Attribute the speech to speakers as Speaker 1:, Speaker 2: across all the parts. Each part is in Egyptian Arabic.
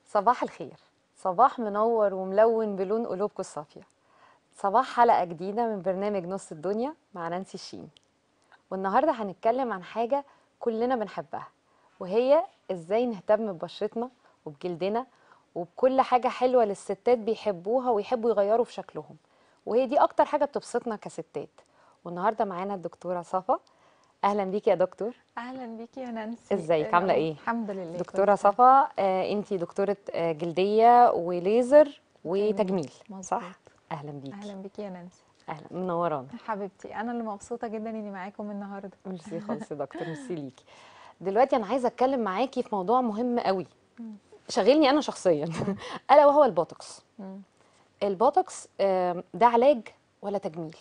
Speaker 1: صباح الخير صباح منور وملون بلون قلوبكم الصافية صباح حلقة جديدة من برنامج نص الدنيا مع نانسي الشين والنهاردة هنتكلم عن حاجة كلنا بنحبها وهي ازاي نهتم ببشرتنا وبجلدنا وبكل حاجة حلوة للستات بيحبوها ويحبوا يغيروا في شكلهم وهي دي أكتر حاجة بتبسطنا كستات والنهاردة معانا الدكتورة صفا أهلا بيكي يا دكتور
Speaker 2: اهلا بيكي يا نانسي
Speaker 1: ازيك؟ عاملة ايه؟
Speaker 2: الحمد لله
Speaker 1: دكتورة
Speaker 2: كويسة.
Speaker 1: صفا آه انتي دكتورة آه جلدية وليزر وتجميل
Speaker 2: مظبوط.
Speaker 1: صح؟ أهلا بيكي
Speaker 2: اهلا بيكي يا نانسي
Speaker 1: أهلا منورانا
Speaker 2: حبيبتي انا اللي مبسوطه جدا اني معاكم النهارده
Speaker 1: ميرسي خالص يا دكتور ميرسي ليكي دلوقتي أنا عايزة أتكلم معاكي في موضوع مهم قوي شاغلني أنا شخصيا ألا وهو البوتوكس
Speaker 2: مم.
Speaker 1: البوتوكس آم، ده علاج ولا تجميل؟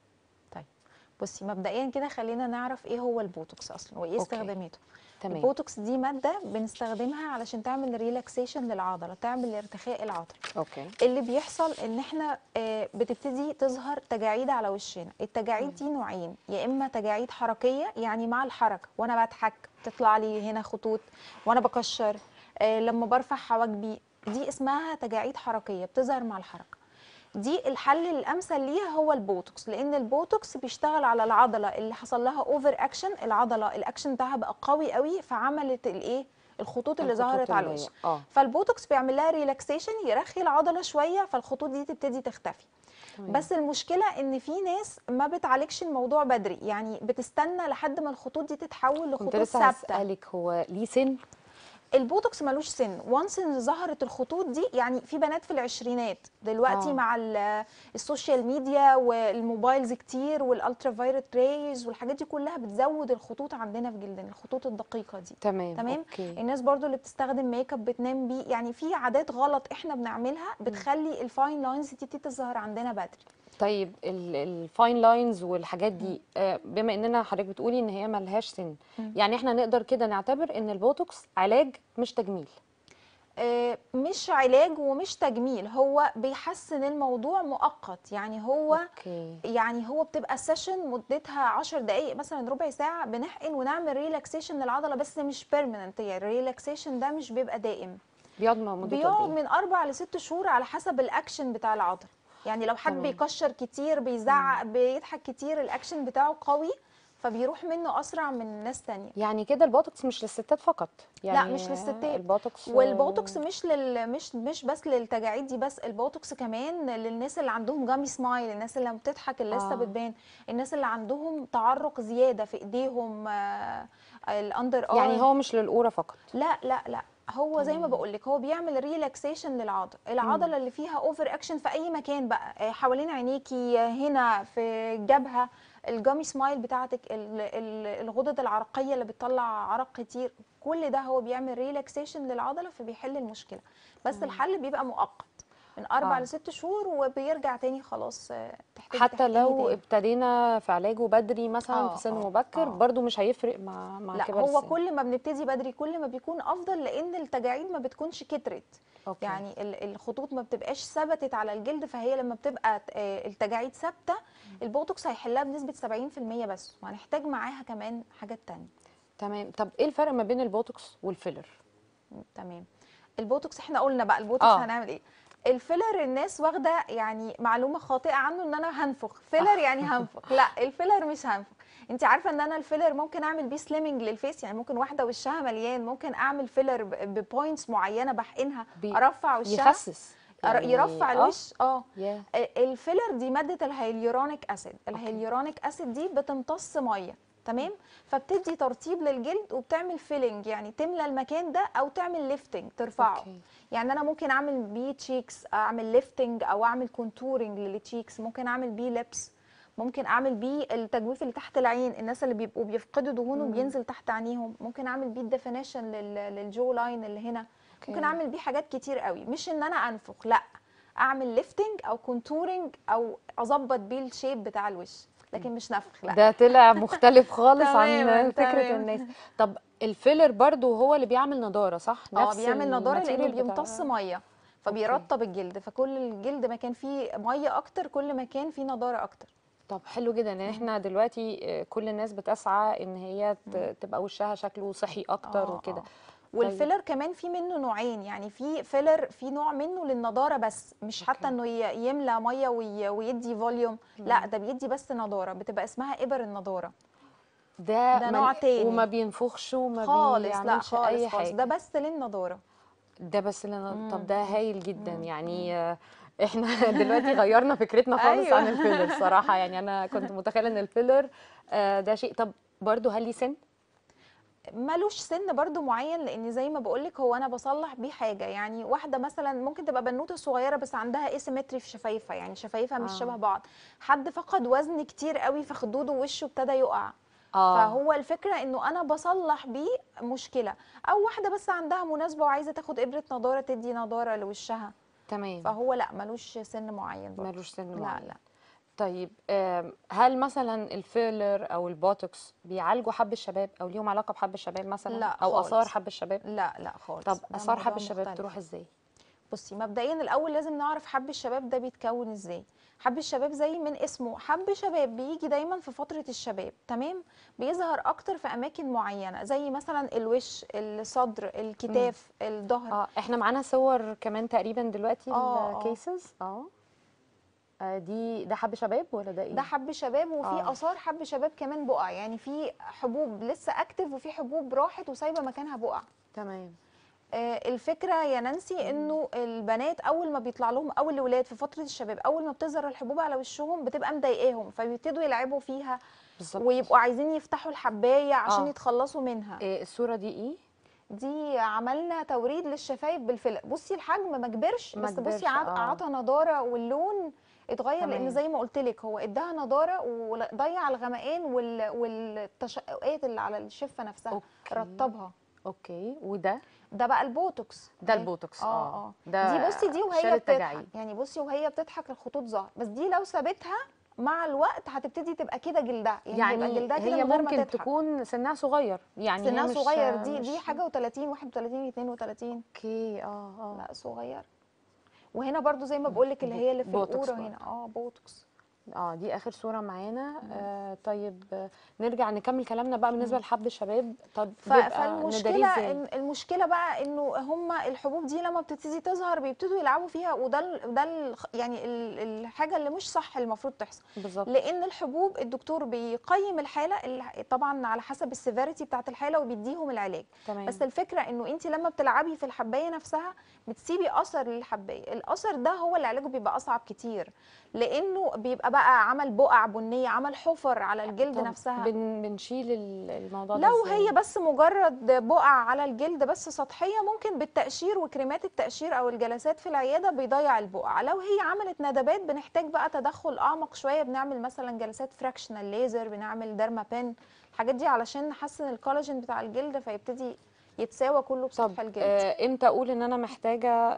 Speaker 2: طيب بصي مبدئيا كده خلينا نعرف ايه هو البوتوكس اصلا وايه
Speaker 1: أوكي.
Speaker 2: استخداماته
Speaker 1: تمام
Speaker 2: البوتوكس دي ماده بنستخدمها علشان تعمل ريلاكسيشن للعضله تعمل ارتخاء العضله
Speaker 1: أوكي
Speaker 2: اللي بيحصل ان احنا آه، بتبتدي تظهر تجاعيد على وشنا التجاعيد دي نوعين يا اما تجاعيد حركيه يعني مع الحركه وانا بضحك تطلع لي هنا خطوط وانا بكشر آه، لما برفع حواجبي دي اسمها تجاعيد حركيه بتظهر مع الحركه دي الحل الامثل ليها هو البوتوكس لان البوتوكس بيشتغل على العضله اللي حصل لها اوفر اكشن العضله الاكشن بتاعها بقى قوي قوي فعملت الايه الخطوط اللي
Speaker 1: الخطوط
Speaker 2: ظهرت على
Speaker 1: اللي هي-
Speaker 2: الوش
Speaker 1: اه
Speaker 2: فالبوتوكس بيعمل لها ريلاكسيشن يرخي العضله شويه فالخطوط دي تبتدي تختفي
Speaker 1: تمام.
Speaker 2: بس المشكله ان في ناس ما بتعالجش الموضوع بدري يعني بتستنى لحد ما الخطوط دي تتحول
Speaker 1: كنت
Speaker 2: لخطوط
Speaker 1: لسه
Speaker 2: ثابته
Speaker 1: هسألك هو ليه سن؟
Speaker 2: البوتوكس ملوش سن وانس ان ظهرت الخطوط دي يعني في بنات في العشرينات دلوقتي
Speaker 1: آه.
Speaker 2: آه. مع ال- السوشيال ميديا والموبايلز كتير والالترا فايرت ريز والحاجات دي كلها بتزود الخطوط عندنا في جلدنا الخطوط الدقيقه دي
Speaker 1: تمام
Speaker 2: تمام
Speaker 1: أوكي.
Speaker 2: الناس برضو اللي بتستخدم ميك اب بتنام بيه يعني في عادات غلط احنا بنعملها بتخلي الفاين لاينز دي تظهر عندنا بدري
Speaker 1: طيب الفاين لاينز والحاجات دي آه، بما اننا حضرتك بتقولي ان هي ملهاش سن
Speaker 2: مم.
Speaker 1: يعني احنا نقدر كده نعتبر ان البوتوكس علاج مش تجميل
Speaker 2: آه، مش علاج ومش تجميل هو بيحسن الموضوع مؤقت يعني هو
Speaker 1: اوكي
Speaker 2: يعني هو بتبقى سيشن مدتها 10 دقائق مثلا ربع ساعه بنحقن ونعمل ريلاكسيشن للعضله بس مش بيرمننت يعني الريلاكسيشن ده مش بيبقى دائم
Speaker 1: بيقعد م- مدته
Speaker 2: بيقعد
Speaker 1: قد ايه
Speaker 2: من اربع لست شهور على حسب الاكشن بتاع العضله يعني لو حد
Speaker 1: تمام.
Speaker 2: بيكشر كتير بيزعق بيضحك كتير الاكشن بتاعه قوي فبيروح منه اسرع من ناس تانية
Speaker 1: يعني كده البوتوكس مش للستات فقط يعني
Speaker 2: مش للستات.
Speaker 1: البوتوكس
Speaker 2: والبوتوكس مش لل مش مش بس للتجاعيد دي بس البوتوكس كمان للناس اللي عندهم جامي سمايل الناس اللي بتضحك اللي لسه
Speaker 1: آه.
Speaker 2: بتبان الناس اللي عندهم تعرق زياده في ايديهم آه، الاندر ار
Speaker 1: يعني هو مش للقوره فقط
Speaker 2: لا لا لا هو زي ما
Speaker 1: تمام.
Speaker 2: بقول لك هو بيعمل ريلاكسيشن للعضله العضله اللي فيها اوفر اكشن في اي مكان بقى آه، حوالين عينيكي آه، هنا في الجبهه الجامي سمايل بتاعتك ال- ال- الغدد العرقيه اللي بتطلع عرق كتير كل ده هو بيعمل ريلاكسيشن للعضله فبيحل المشكله بس
Speaker 1: تمام.
Speaker 2: الحل بيبقى مؤقت من اربع
Speaker 1: آه.
Speaker 2: لست شهور وبيرجع تاني خلاص آه، تحتاجي
Speaker 1: حتى
Speaker 2: تحقني
Speaker 1: لو
Speaker 2: تاني.
Speaker 1: ابتدينا في علاجه بدري مثلا
Speaker 2: آه،
Speaker 1: في سن
Speaker 2: آه،
Speaker 1: مبكر
Speaker 2: آه.
Speaker 1: برضو مش هيفرق مع مع
Speaker 2: لا
Speaker 1: كبر
Speaker 2: هو
Speaker 1: السن
Speaker 2: كل ما بنبتدي بدري كل ما بيكون افضل لان التجاعيد ما بتكونش كترت
Speaker 1: أوكي.
Speaker 2: يعني ال- الخطوط ما بتبقاش ثبتت على الجلد فهي لما بتبقى آه، التجاعيد ثابته البوتوكس هيحلها بنسبه 70% بس وهنحتاج معاها كمان حاجات تانية
Speaker 1: تمام طب ايه الفرق ما بين البوتوكس والفيلر
Speaker 2: م، تمام البوتوكس احنا قلنا بقى البوتوكس
Speaker 1: آه.
Speaker 2: هنعمل ايه الفيلر الناس واخده يعني معلومه خاطئه عنه ان انا هنفخ فيلر يعني هنفخ لا الفيلر مش هنفخ انت عارفه ان انا الفيلر ممكن اعمل بيه سليمنج للفيس يعني ممكن واحده وشها مليان ممكن اعمل فيلر ببوينتس معينه بحقنها
Speaker 1: بي-
Speaker 2: ارفع وشها
Speaker 1: يخسس
Speaker 2: أر- يرفع
Speaker 1: آه،
Speaker 2: الوش اه
Speaker 1: يا
Speaker 2: الفيلر دي ماده الهيليورونيك اسيد الهيليورونيك اسيد دي بتمتص ميه تمام فبتدي ترطيب للجلد وبتعمل فيلنج يعني تملى المكان ده او تعمل ليفتنج ترفعه
Speaker 1: أوكي.
Speaker 2: يعني انا ممكن اعمل بيه تشيكس اعمل ليفتنج او اعمل كونتورنج للتشيكس ممكن اعمل بيه لبس ممكن اعمل بيه التجويف اللي تحت العين الناس اللي بيبقوا بيفقدوا دهون
Speaker 1: مم.
Speaker 2: وبينزل تحت عينيهم ممكن اعمل بيه الديفينيشن للجو لاين اللي هنا
Speaker 1: أوكي.
Speaker 2: ممكن اعمل بيه حاجات كتير قوي مش ان انا انفخ لا اعمل ليفتنج او كونتورنج او اظبط بيه الشيب بتاع الوش لكن مش نفخ لا
Speaker 1: ده طلع مختلف خالص عن
Speaker 2: تماماً،
Speaker 1: فكرة
Speaker 2: تماماً.
Speaker 1: الناس طب الفيلر برضو هو اللي بيعمل نضارة صح؟
Speaker 2: اه
Speaker 1: نفس
Speaker 2: بيعمل نضاره لانه
Speaker 1: الماتيريال بتاع-
Speaker 2: بيمتص ميه فبيرطب الجلد فكل الجلد ما كان فيه ميه اكتر كل ما كان فيه نضاره اكتر
Speaker 1: طب حلو جدا ان احنا دلوقتي آه، كل الناس بتسعى ان هي ت- تبقى وشها شكله صحي اكتر
Speaker 2: آه،
Speaker 1: وكده
Speaker 2: آه. والفيلر كمان في منه نوعين يعني في فيلر في نوع منه للنضاره بس مش حتى
Speaker 1: أوكي.
Speaker 2: انه ي- يملى ميه وي- ويدي فوليوم لا ده بيدي بس نضاره بتبقى اسمها ابر النضاره
Speaker 1: ده
Speaker 2: ده
Speaker 1: ما-
Speaker 2: نوع تاني.
Speaker 1: وما بينفخش وما
Speaker 2: خالص لا
Speaker 1: بيعملش
Speaker 2: خالص
Speaker 1: اي
Speaker 2: خالص
Speaker 1: حاجه
Speaker 2: ده بس للنضاره
Speaker 1: ده بس اللي انا طب
Speaker 2: مم.
Speaker 1: ده هايل جدا يعني آه، احنا دلوقتي غيرنا فكرتنا خالص
Speaker 2: أيوة.
Speaker 1: عن الفيلر صراحه يعني انا كنت متخيله ان الفيلر آه، ده شيء طب برضو هل ليه سن
Speaker 2: ملوش سن برضو معين لان زي ما بقولك هو انا بصلح بيه حاجه يعني واحده مثلا ممكن تبقى بنوته صغيره بس عندها اسيمتري في شفايفها يعني شفايفها مش
Speaker 1: آه.
Speaker 2: شبه بعض حد فقد وزن كتير قوي فخدوده ووشه ابتدى يقع
Speaker 1: اه
Speaker 2: فهو الفكره انه انا بصلح بيه مشكله او واحده بس عندها مناسبه وعايزه تاخد ابره نضاره تدي نضاره لوشها
Speaker 1: تمام
Speaker 2: فهو لا ملوش سن معين برضو.
Speaker 1: ملوش سن
Speaker 2: لا
Speaker 1: معين
Speaker 2: لا
Speaker 1: طيب آم، هل مثلا الفيلر او البوتوكس بيعالجوا حب الشباب او ليهم علاقه بحب الشباب مثلا
Speaker 2: لا
Speaker 1: او
Speaker 2: خالص.
Speaker 1: اثار حب الشباب
Speaker 2: لا لا خالص
Speaker 1: طب
Speaker 2: ده
Speaker 1: اثار حب
Speaker 2: موضوع
Speaker 1: الشباب
Speaker 2: مختلف.
Speaker 1: تروح ازاي
Speaker 2: بصي مبدئيا الاول لازم نعرف حب الشباب ده بيتكون ازاي حب الشباب زي من اسمه حب شباب بيجي دايما في فتره الشباب تمام بيظهر اكتر في اماكن معينه زي مثلا الوش الصدر الكتاف الظهر
Speaker 1: اه احنا معانا صور كمان تقريبا دلوقتي
Speaker 2: آه، آه.
Speaker 1: الكيسز اه آه، دي ده حب شباب ولا ده ايه
Speaker 2: ده حب شباب وفي
Speaker 1: آه.
Speaker 2: اثار حب شباب كمان بقع يعني في حبوب لسه اكتف وفي حبوب راحت وسايبه مكانها بقع
Speaker 1: تمام
Speaker 2: آه، الفكره يا نانسي انه البنات اول ما بيطلع لهم او الولاد في فتره الشباب اول ما بتظهر الحبوب على وشهم بتبقى مضايقاهم فبيبتدوا يلعبوا فيها
Speaker 1: بالظبط
Speaker 2: ويبقوا عايزين يفتحوا الحبايه عشان
Speaker 1: آه.
Speaker 2: يتخلصوا منها
Speaker 1: إيه الصوره دي ايه
Speaker 2: دي عملنا توريد للشفايف بالفيلر بصي الحجم ما كبرش
Speaker 1: ما
Speaker 2: بس
Speaker 1: كبرش،
Speaker 2: بصي عط-
Speaker 1: آه.
Speaker 2: عطى نضاره واللون اتغير
Speaker 1: تمام.
Speaker 2: لان زي ما قلت لك هو اداها نضاره وضيع الغمقان وال... والتشققات اللي على الشفه نفسها
Speaker 1: أوكي.
Speaker 2: رطبها
Speaker 1: اوكي وده
Speaker 2: ده بقى البوتوكس
Speaker 1: ده
Speaker 2: أهي.
Speaker 1: البوتوكس
Speaker 2: اه
Speaker 1: اه
Speaker 2: اه
Speaker 1: ده
Speaker 2: دي بصي دي
Speaker 1: شال
Speaker 2: وهي بتضحك
Speaker 1: التجاعيد
Speaker 2: يعني بصي وهي بتضحك الخطوط ظهر بس دي لو سابتها مع الوقت هتبتدي تبقى كده جلدها يعني,
Speaker 1: يعني
Speaker 2: يبقى جلدها كده
Speaker 1: هي
Speaker 2: من غير ما
Speaker 1: ممكن
Speaker 2: تضحك.
Speaker 1: تكون سنها صغير يعني هي
Speaker 2: سنها
Speaker 1: مش
Speaker 2: صغير دي
Speaker 1: مش
Speaker 2: دي حاجه و30 31 32
Speaker 1: اوكي اه اه
Speaker 2: لا صغير وهنا برضو زي ما بقول لك اللي هي اللي في
Speaker 1: بوتوكس
Speaker 2: القوره
Speaker 1: برضو.
Speaker 2: هنا اه بوتوكس
Speaker 1: اه دي اخر صوره معانا آه طيب آه، نرجع نكمل كلامنا بقى بالنسبه لحب الشباب طب
Speaker 2: ف-
Speaker 1: بيبقى
Speaker 2: فالمشكله
Speaker 1: نداريه ازاي
Speaker 2: إن المشكله بقى انه هم الحبوب دي لما بتبتدي تظهر بيبتدوا يلعبوا فيها وده ال- ده ال- يعني ال- الحاجه اللي مش صح المفروض تحصل
Speaker 1: بالظبط
Speaker 2: لان الحبوب الدكتور بيقيم الحاله ال- طبعا على حسب السيفيريتي بتاعت الحاله وبيديهم العلاج
Speaker 1: تمام
Speaker 2: بس الفكره انه انت لما بتلعبي في الحبايه نفسها بتسيبي اثر للحبايه الاثر ده هو اللي علاجه بيبقى اصعب كتير لانه بيبقى بقى عمل بقع بنيه عمل حفر على الجلد
Speaker 1: طب
Speaker 2: نفسها
Speaker 1: بن بنشيل ال- الموضوع ده
Speaker 2: لو
Speaker 1: ازاي
Speaker 2: هي بس مجرد بقع على الجلد بس سطحيه ممكن بالتقشير وكريمات التقشير او الجلسات في العياده بيضيع البقع لو هي عملت ندبات بنحتاج بقى تدخل اعمق شويه بنعمل مثلا جلسات فراكشنال ليزر بنعمل ديرما بين الحاجات دي علشان نحسن الكولاجين بتاع الجلد فيبتدي يتساوى كله
Speaker 1: طب
Speaker 2: بسطح الجلد
Speaker 1: آه امتى اقول ان انا محتاجه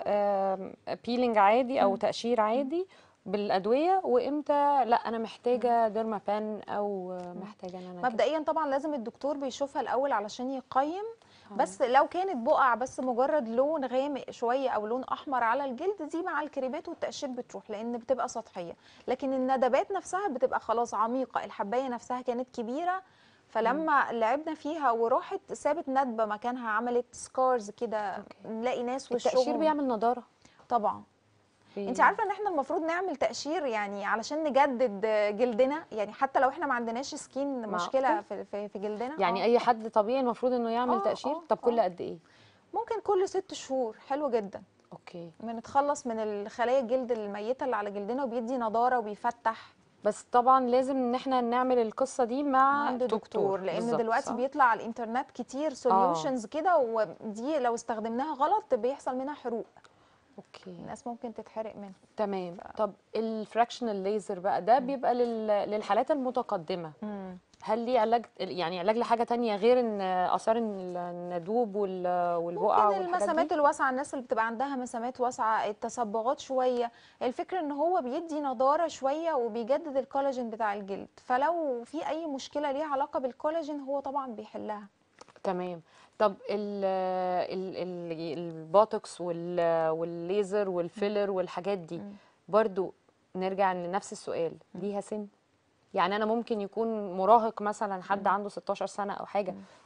Speaker 1: بيلينج عادي او تقشير عادي بالادويه وامتى لا انا محتاجه ديرما بان او آه، محتاجه ان انا كده.
Speaker 2: مبدئيا طبعا لازم الدكتور بيشوفها الاول علشان يقيم بس لو كانت بقع بس مجرد لون غامق شويه او لون احمر على الجلد دي مع الكريمات والتقشير بتروح لان بتبقى سطحيه لكن الندبات نفسها بتبقى خلاص عميقه الحبايه نفسها كانت كبيره فلما لعبنا فيها وراحت سابت ندبه مكانها عملت سكارز كده
Speaker 1: أوكي.
Speaker 2: نلاقي ناس
Speaker 1: التقشير
Speaker 2: وشهم
Speaker 1: بيعمل نضاره
Speaker 2: طبعا
Speaker 1: بي-
Speaker 2: انت عارفه ان احنا المفروض نعمل تقشير يعني علشان نجدد جلدنا يعني حتى لو احنا ما عندناش سكين مشكله
Speaker 1: معقول؟
Speaker 2: في في, في جلدنا
Speaker 1: يعني
Speaker 2: آه.
Speaker 1: اي حد طبيعي المفروض انه يعمل
Speaker 2: آه،
Speaker 1: تقشير
Speaker 2: آه،
Speaker 1: طب كل
Speaker 2: آه.
Speaker 1: قد ايه
Speaker 2: ممكن كل ست شهور حلو جدا
Speaker 1: اوكي
Speaker 2: بنتخلص من الخلايا الجلد الميته اللي على جلدنا وبيدي نضاره وبيفتح
Speaker 1: بس طبعا لازم ان احنا نعمل القصه دي مع
Speaker 2: عند دكتور لان
Speaker 1: بالظبط،
Speaker 2: دلوقتي
Speaker 1: صح؟
Speaker 2: بيطلع على الانترنت كتير سوليوشنز كده ودي لو استخدمناها غلط بيحصل منها حروق
Speaker 1: اوكي
Speaker 2: الناس ممكن تتحرق منها
Speaker 1: تمام طب الفراكشنال ليزر بقى ده بيبقى لل... للحالات المتقدمه هل ليه علاج يعني علاج لحاجه تانية غير ان اثار الندوب وال... والبقع
Speaker 2: ممكن
Speaker 1: والحاجات
Speaker 2: المسامات
Speaker 1: دي
Speaker 2: الواسعه الناس اللي بتبقى عندها مسامات واسعه التصبغات شويه الفكره ان هو بيدي نضاره شويه وبيجدد الكولاجين بتاع الجلد فلو في اي مشكله ليها علاقه بالكولاجين هو طبعا بيحلها
Speaker 1: تمام طب ال ال ال البوتوكس وال والليزر والفيلر والحاجات دي برضو نرجع لنفس السؤال ليها سن يعني انا ممكن يكون مراهق مثلا حد عنده 16 سنه او حاجه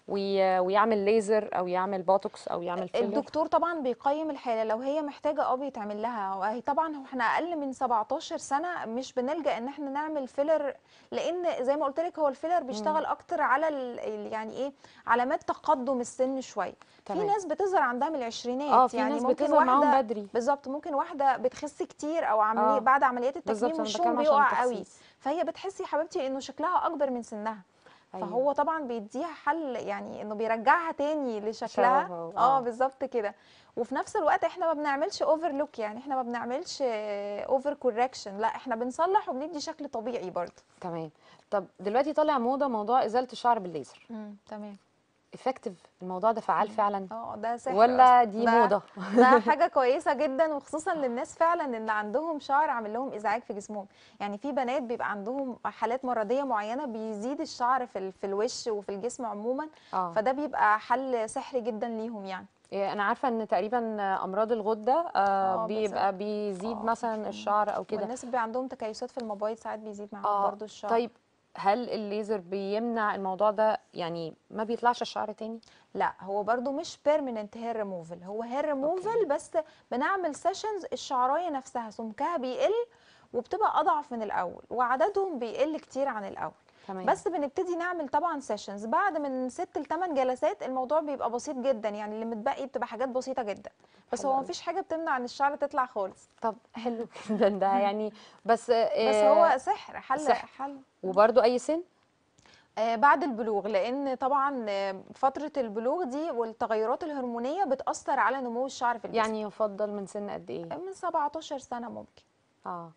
Speaker 1: وي... ويعمل ليزر او يعمل بوتوكس او يعمل فيلر
Speaker 2: الدكتور طبعا بيقيم الحاله لو هي محتاجه اه بيتعمل لها وهي طبعا هو احنا اقل من 17 سنه مش بنلجا ان احنا نعمل فيلر لان زي ما قلت لك هو الفيلر بيشتغل اكتر على ال ال- يعني ايه علامات تقدم السن شويه في
Speaker 1: تمام.
Speaker 2: ناس بتظهر عندها من العشرينات
Speaker 1: اه في
Speaker 2: يعني
Speaker 1: ناس
Speaker 2: ممكن
Speaker 1: بتظهر معاهم
Speaker 2: واحده
Speaker 1: بدري
Speaker 2: بالظبط ممكن واحده بتخس كتير او عمليه
Speaker 1: آه.
Speaker 2: بعد عمليات
Speaker 1: بالظبط
Speaker 2: التكميم
Speaker 1: انا
Speaker 2: وشهم
Speaker 1: بتكلم عشان
Speaker 2: بيقع قوي
Speaker 1: التخسيس
Speaker 2: فهي بتحسي يا حبيبتي انه شكلها اكبر من سنها
Speaker 1: أيوة.
Speaker 2: فهو طبعا بيديها حل يعني انه بيرجعها تاني لشكلها
Speaker 1: شبهه،
Speaker 2: اه
Speaker 1: آه. بالظبط
Speaker 2: بالظبط كده وفي نفس الوقت احنا ما بنعملش اوفر لوك يعني احنا ما بنعملش اوفر كوركشن لا احنا بنصلح وبندي شكل طبيعي برضه
Speaker 1: تمام طب دلوقتي طالع موضه موضوع ازاله الشعر بالليزر
Speaker 2: تمام
Speaker 1: افكتيف الموضوع ده فعال فعلا
Speaker 2: اه ده سحر
Speaker 1: ولا
Speaker 2: أصلاً.
Speaker 1: دي
Speaker 2: ده-
Speaker 1: موضه
Speaker 2: ده حاجه كويسه جدا وخصوصا للناس فعلا اللي عندهم شعر عامل لهم ازعاج في جسمهم يعني في بنات بيبقى عندهم حالات مرضيه معينه بيزيد الشعر في ال- في الوش وفي الجسم عموما
Speaker 1: اه
Speaker 2: فده بيبقى حل سحري جدا ليهم يعني
Speaker 1: إيه، انا عارفه ان تقريبا امراض الغده آه
Speaker 2: آه،
Speaker 1: بيبقى بيزيد
Speaker 2: آه،
Speaker 1: مثلا الشعر او كده
Speaker 2: والناس اللي بيبقى عندهم تكيسات في المبايض ساعات بيزيد معاهم
Speaker 1: اه
Speaker 2: برضو الشعر
Speaker 1: طيب هل الليزر بيمنع الموضوع ده يعني ما بيطلعش الشعر تاني
Speaker 2: لا هو برضو مش بيرمننت هير ريموفل هو هير ريموفل بس بنعمل سيشنز الشعرايه نفسها سمكها بيقل وبتبقى اضعف من الاول وعددهم بيقل كتير عن الاول
Speaker 1: تمام
Speaker 2: بس بنبتدي نعمل طبعا سيشنز بعد من ست لثمان جلسات الموضوع بيبقى بسيط جدا يعني اللي متبقي بتبقى حاجات بسيطه جدا بس
Speaker 1: حلو
Speaker 2: هو
Speaker 1: أوي.
Speaker 2: مفيش حاجه بتمنع ان الشعر تطلع خالص
Speaker 1: طب حلو جدا ده يعني بس
Speaker 2: بس
Speaker 1: آه
Speaker 2: هو سحر حل
Speaker 1: سحر.
Speaker 2: حل
Speaker 1: وبرده اي سن
Speaker 2: آه، بعد البلوغ لان طبعا آه، فتره البلوغ دي والتغيرات الهرمونيه بتاثر على نمو الشعر في الجسم
Speaker 1: يعني يفضل من سن قد ايه
Speaker 2: من 17 سنه ممكن
Speaker 1: اه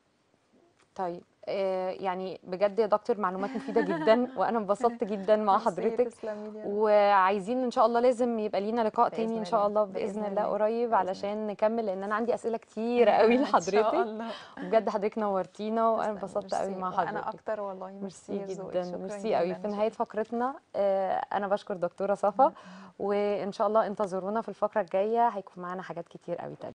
Speaker 1: طيب آه يعني بجد يا دكتور معلومات مفيدة جدا وانا انبسطت جدا مع
Speaker 2: ميرسي،
Speaker 1: حضرتك
Speaker 2: تسلمي لي يا رب.
Speaker 1: وعايزين ان شاء الله لازم يبقى لينا لقاء
Speaker 2: بإذن
Speaker 1: تاني ان شاء
Speaker 2: الله،
Speaker 1: الله باذن
Speaker 2: بإذن
Speaker 1: الله
Speaker 2: الله،
Speaker 1: قريب
Speaker 2: بإذن
Speaker 1: علشان نكمل لان انا عندي اسئله كتيره قوي
Speaker 2: ان شاء
Speaker 1: لحضرتك
Speaker 2: الله
Speaker 1: وبجد حضرتك نورتينا وانا
Speaker 2: تسلمي،
Speaker 1: انبسطت قوي
Speaker 2: ميرسي.
Speaker 1: مع
Speaker 2: وانا
Speaker 1: حضرتك
Speaker 2: اكتر والله
Speaker 1: ميرسي
Speaker 2: يا ذوقك.
Speaker 1: جدا
Speaker 2: شكراً
Speaker 1: ميرسي قوي
Speaker 2: جداً.
Speaker 1: في نهايه فقرتنا آه، انا بشكر دكتوره صفا وان شاء الله انتظرونا في الفقره الجايه هيكون معانا حاجات كتير قوي تانية